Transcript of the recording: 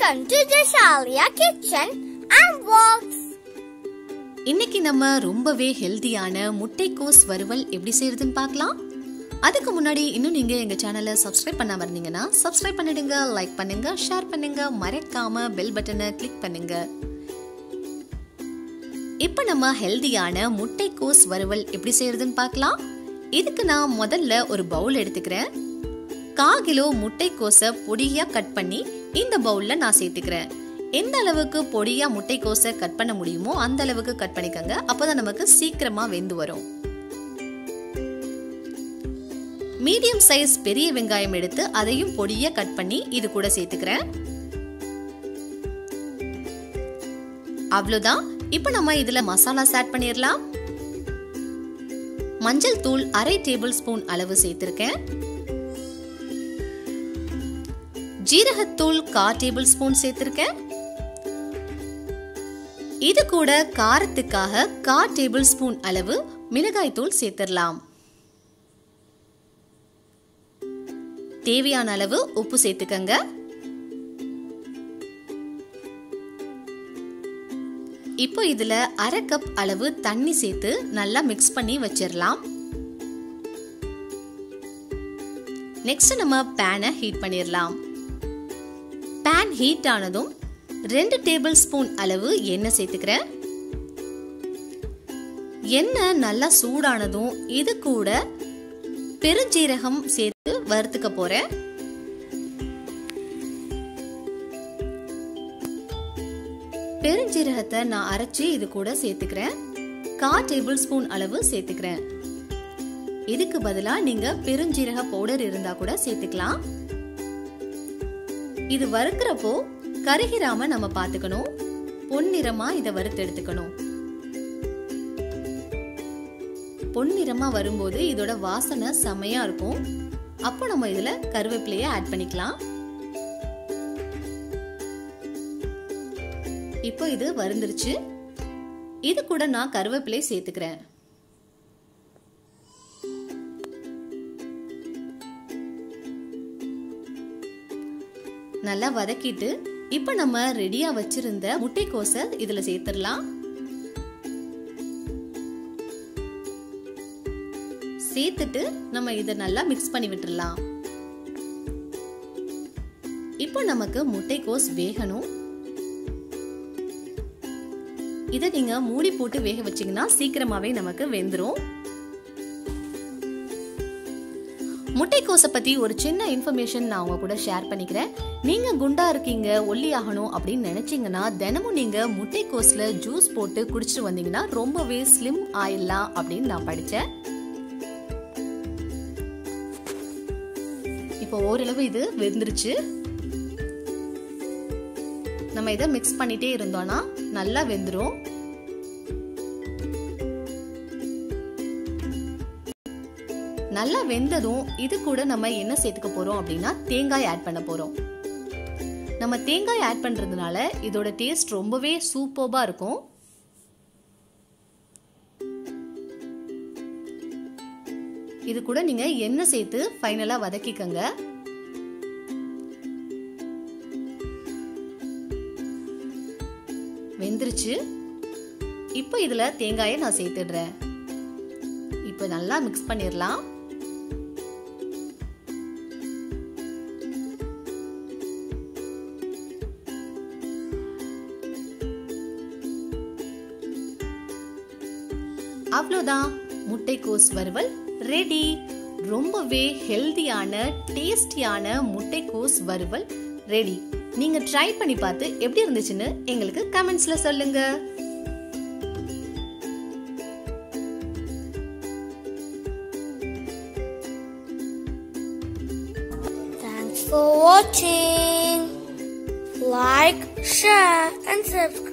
Welcome to Jashalia Kitchen and Walks. இன்னைக்கு நம்ம ரொம்பவே ஹெல்தியான முட்டைக்கோஸ் வறுவல் எப்படி செய்யறதுன்னு பார்க்கலாம் அதுக்கு முன்னாடி இன்னும் நீங்க எங்க சேனலை சப்ஸ்கிரைப் பண்ணாம இருந்தீங்கன்னா சப்ஸ்கிரைப் பண்ணிடுங்க லைக் பண்ணுங்க ஷேர் பண்ணுங்க மறக்காம பெல் பட்டனை கிளிக் பண்ணுங்க இப்போ நம்ம ஹெல்தியான முட்டைக்கோஸ் வறுவல் எப்படி செய்யறதுன்னு பார்க்கலாம் இதுக்கு நான் முதல்ல ஒரு பவுல் எடுத்துக்கிறேன் கா கிலோ முட்டைக்கோஸை பொடியா கட் பண்ணி இந்த பவுல்ல நான் சேர்த்துக்கிறேன் எந்த அளவுக்கு பொடியா முட்டைக்கோஸை கட் பண்ண முடியுமோ அந்த அளவுக்கு கட் பண்ணிக்கோங்க அப்பதான் நமக்கு சீக்கிரமா வெந்து வரும் மீடியம் சைஸ் பெரிய வெங்காயம் எடுத்து அதையும் பொடியா கட் பண்ணி இது கூட சேர்த்துக்கிறேன் அவ்வளவுதான் இப்போ நம்ம இதுல மசாலாஸ் ஆட் பண்ணிடலாம் மஞ்சள் தூள் அரை டேபிள் ஸ்பூன் அளவு சேர்த்திருக்கேன் ஜீரகத்தூள் கா டேபிள் ஸ்பூன் சேர்த்திருக்கேன் இது கூட காரத்துக்காக கா டேபிள் ஸ்பூன் அளவு மிளகாய் தூள் சேர்த்திடலாம் தேவையான அளவு உப்பு சேர்த்துக்கங்க இப்போ இதுல அரை கப் அளவு தண்ணி சேர்த்து நல்லா மிக்ஸ் பண்ணி வச்சிடலாம் நெக்ஸ்ட் நம்ம பேனை ஹீட் பண்ணிடலாம் பேன் ஹீட் ஆனதும் ரெண்டு டேபிள் ஸ்பூன் அளவு எண்ணெய் சேர்த்துக்கிறேன் எண்ணெய் நல்லா சூடானதும் இது கூட பெருஞ்சீரகம் சேர்த்து வறுத்துக்க போறேன் பெருஞ்சீரகத்தை நான் அரைச்சி இது கூட சேர்த்துக்கிறேன் கா டேபிள் ஸ்பூன் அளவு சேர்த்துக்கிறேன் இதுக்கு பதிலா நீங்க பெருஞ்சீரக பவுடர் இருந்தா கூட சேர்த்துக்கலாம் இது வறுக்கிறப்போ கருகிராம நம்ம பாத்துக்கணும் பொன்னிறமா இதை வறுத்து எடுத்துக்கணும் பொன்னிறமா வரும்போது இதோட வாசனை செமையா இருக்கும் அப்போ நம்ம இதுல கருவேப்பிலைய ஆட் பண்ணிக்கலாம் இப்போ இது வருந்துருச்சு இது கூட நான் கருவேப்பிலை சேர்த்துக்கிறேன் நல்லா வதக்கிட்டு இப்போ நம்ம ரெடியா வச்சிருந்த முட்டைக்கோசை இதுல சேர்த்துடலாம் சேர்த்துட்டு நம்ம இதை நல்லா மிக்ஸ் பண்ணி விட்டுறலாம் இப்போ நமக்கு முட்டைக்கோஸ் வேகணும் இதை நீங்க மூடி போட்டு வேக வச்சீங்கன்னா சீக்கிரமாவே நமக்கு வெந்துரும் முட்டைக்கோஸை பத்தி ஒரு சின்ன இன்ஃபர்மேஷன் நான் உங்க கூட ஷேர் பண்ணிக்கிறேன் நீங்க குண்டா இருக்கீங்க ஒல்லி ஆகணும் அப்படின்னு நினைச்சீங்கன்னா தினமும் நீங்க முட்டைக்கோஸ்ல ஜூஸ் போட்டு குடிச்சிட்டு வந்தீங்கன்னா ரொம்பவே ஸ்லிம் ஆயிடலாம் அப்படின்னு நான் படிச்சேன் இப்போ ஓரளவு இது வெந்துருச்சு நம்ம இதை மிக்ஸ் பண்ணிட்டே இருந்தோம்னா நல்லா வெந்துரும் நல்லா வெந்ததும் இது கூட நம்ம என்ன சேர்த்துக்க போறோம் அப்படின்னா தேங்காய் ஆட் பண்ண போறோம் நம்ம தேங்காய் ஆட் பண்றதுனால இதோட டேஸ்ட் ரொம்பவே சூப்பர்பா இருக்கும் இது கூட நீங்க எண்ணெய் சேர்த்து ஃபைனலா வதக்கிக்கங்க வெந்துருச்சு இப்போ இதுல தேங்காயை நான் சேர்த்துடுறேன் இப்போ நல்லா மிக்ஸ் பண்ணிடலாம் அவ்வளோதான் முட்டைக்கோஸ் வறுவல் ரெடி ரொம்பவே ஹெல்தியான டேஸ்டியான முட்டைக்கோஸ் வறுவல் ரெடி நீங்க ட்ரை பண்ணி பார்த்து எப்படி இருந்துச்சுன்னு எங்களுக்கு கமெண்ட்ஸ்ல சொல்லுங்க Thanks for watching. Like, share, and subscribe.